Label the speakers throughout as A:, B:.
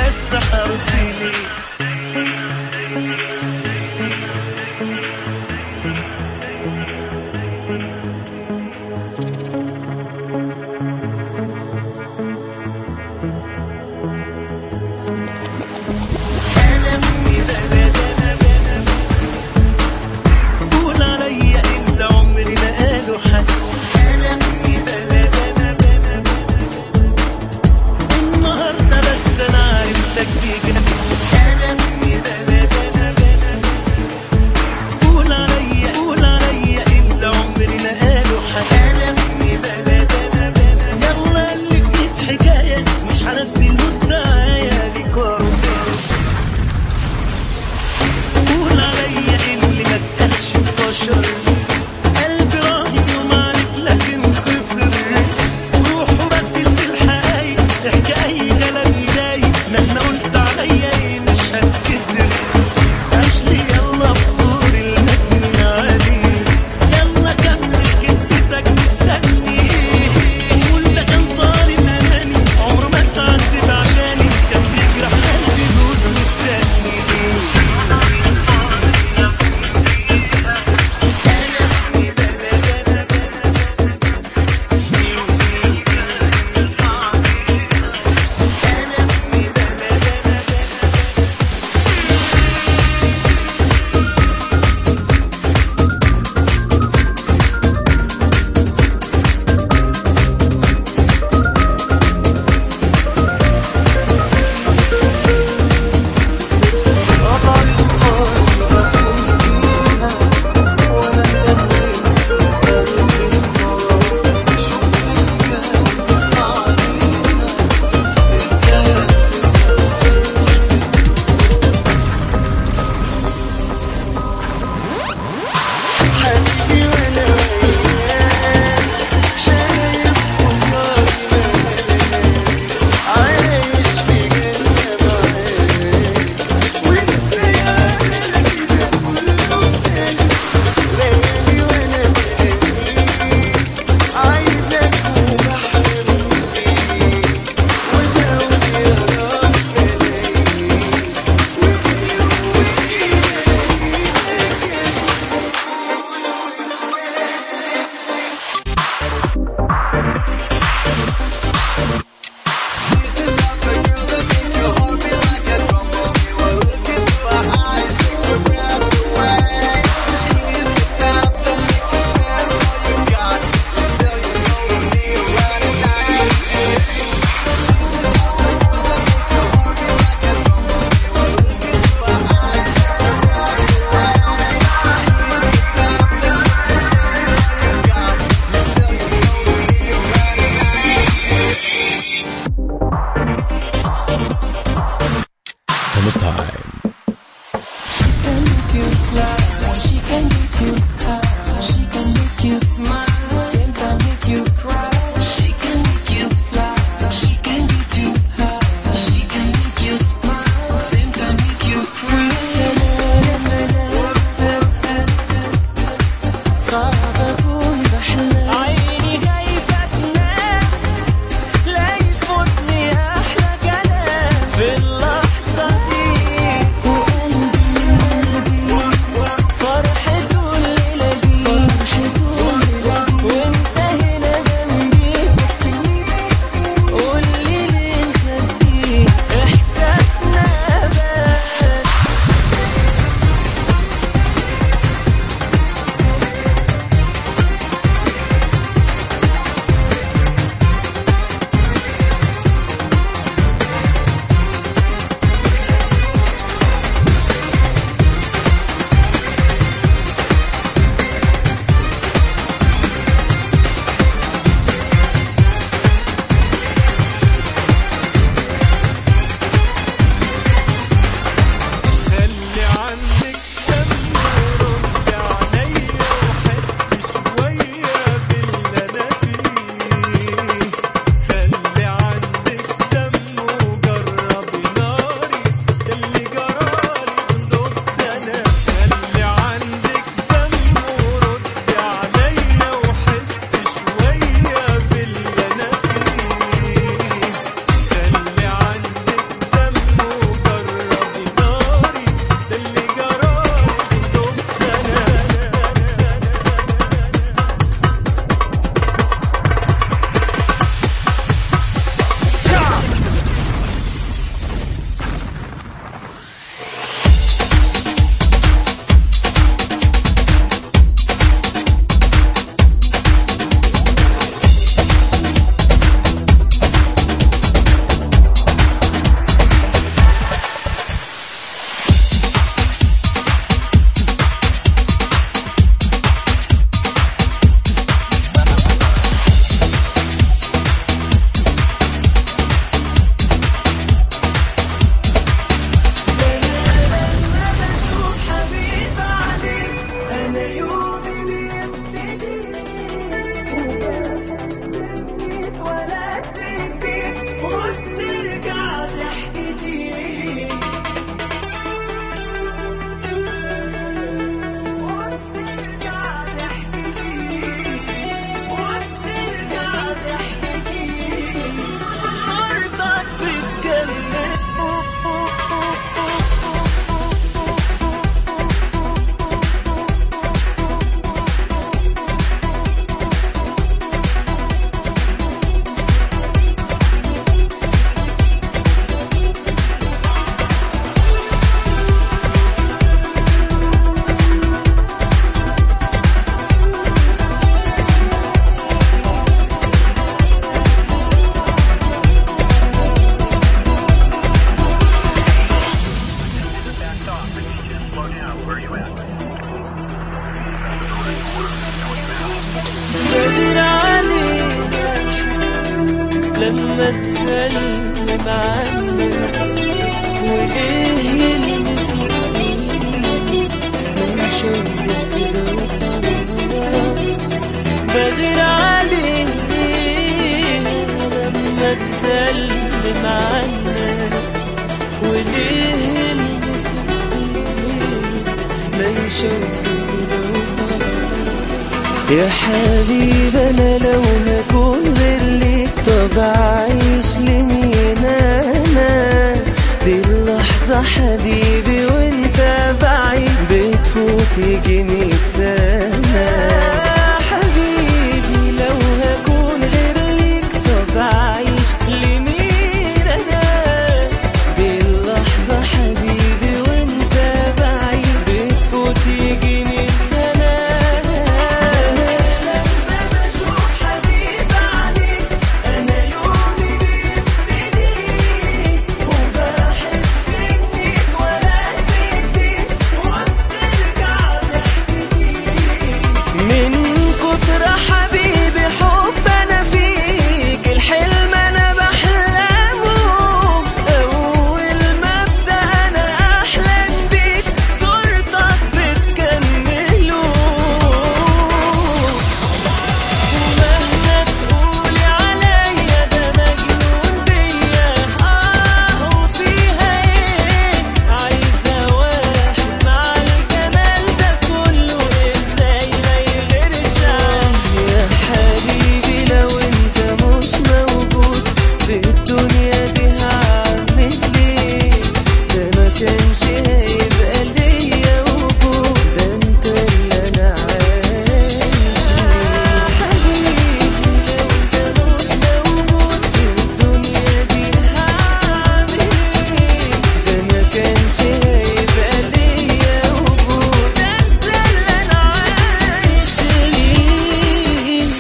A: بس حرت ليه قول عليا اللي عمري ما قاله حد النهارده بس انا عرفتك بجد قول عليا قول عليا اللي عمري ما قاله حد يلا اللي في ايد حكايه مش هنزل مستوايا ليك وارد قول عليا اللي ما اتقالش بشر قلبي راضي ومالك لكن خسر روح وبدل في الحقايق احكي اي كلام يضايق مهما قلت عليا ايه مش هتكسر وليه يلمس ايدي ما يشوق كده وخلاص بغير عليه لما تسلم على الناس وليه يلمس ايدي ما يشوق كده وخلاص يا حبيب انا لو هكون غير ليك طب اعيش لمين انا دي اللحظة حبيبي وانت بعيد بتفوت يجي مية سنة حبيبي لو هكون غير ليك طب اعيش لمين انا دي اللحظة حبيبي وانت بعيد بتفوت يجي مية سنة لما بشوف حبيب عليك انا يومي بيبتدي وبحس اني اتولدت جديد وبترجع تحتدي من كتر حبيبي حب انا فيك الحلم انا بحلمه اول ما ابدا انا احلم بيك صورتك بتكمله ومهما تقولي عليا ده مجنون بيا اه وفيها ايه عايزة واحد مع الجمال ده كله ازاي ما يغيرش يا حبيبي لو انت مش موجود في الدنيا دي هعمل ايه ده ما كانش هيبقى ليا وجود ده انت اللي انا عايش حبيبي لو انت مش موجود في الدنيا دي هعمل ايه ده ما كانش هيبقى ليا وجود ده انت اللي انا عايش ليه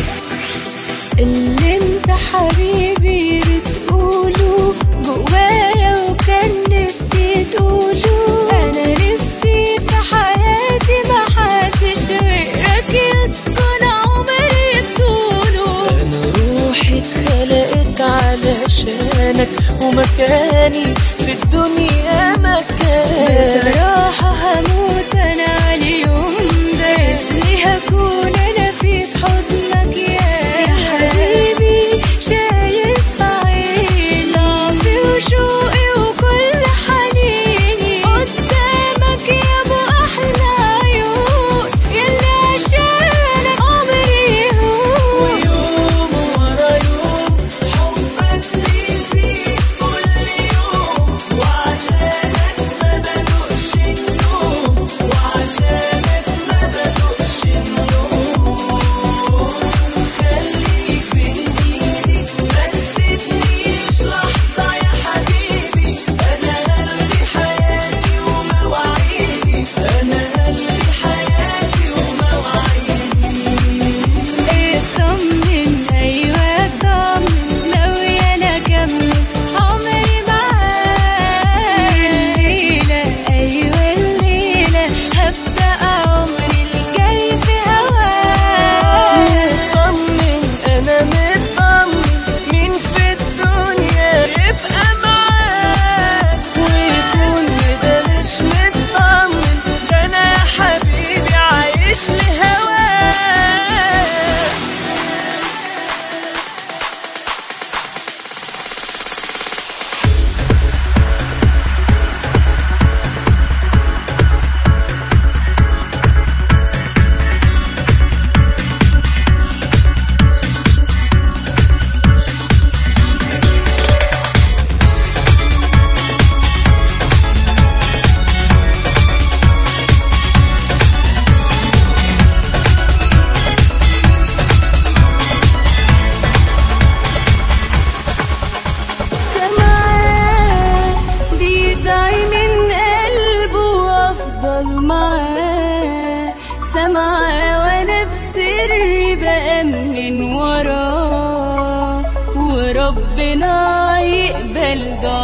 B: اللي انت حبيبي بتقوله جوايا وكان نفسي تقوله انا نفسي في حياتي ما حدش غيرك يسكن عمري بطوله
A: انا روحي اتخلقت علشانك ومكاني في الدنيا مكانك
B: بصراحة هموت انا على اليوم ده اللي هكون انا فيه في حضنك يا يا حبيبي شايف في عيني ضعفي وشوقي وكل حنيني قدامك يا ابو احلى عيون يلي عشانك عمري يهون
A: ويوم ورا يوم حبك بيزيد كل يوم وعشانك ما بدوقش النوم وعشانك ما بدوقش النوم خليك بين ايدي ما تسيبنيش لحظة يا حبيبي انا قلبي حياتي ومواعيدي انا قلبي حياتي ومواعيدي
B: اطمن ايوه اطمن ناوية انا اكمل عمري معاك الليلة ايوه الليلة هبدأ عمري الجاي في هواك
A: مطمن انا مطمن مين في الدنيا يبقى معاك ويكون ده مش مطمن ده انا يا حبيبي عايش لهواك
B: سمعاه بيدعي من قلبه وافضل معاه سمعاه وانا بسري بأمن وراه وربنا يقبل دعاء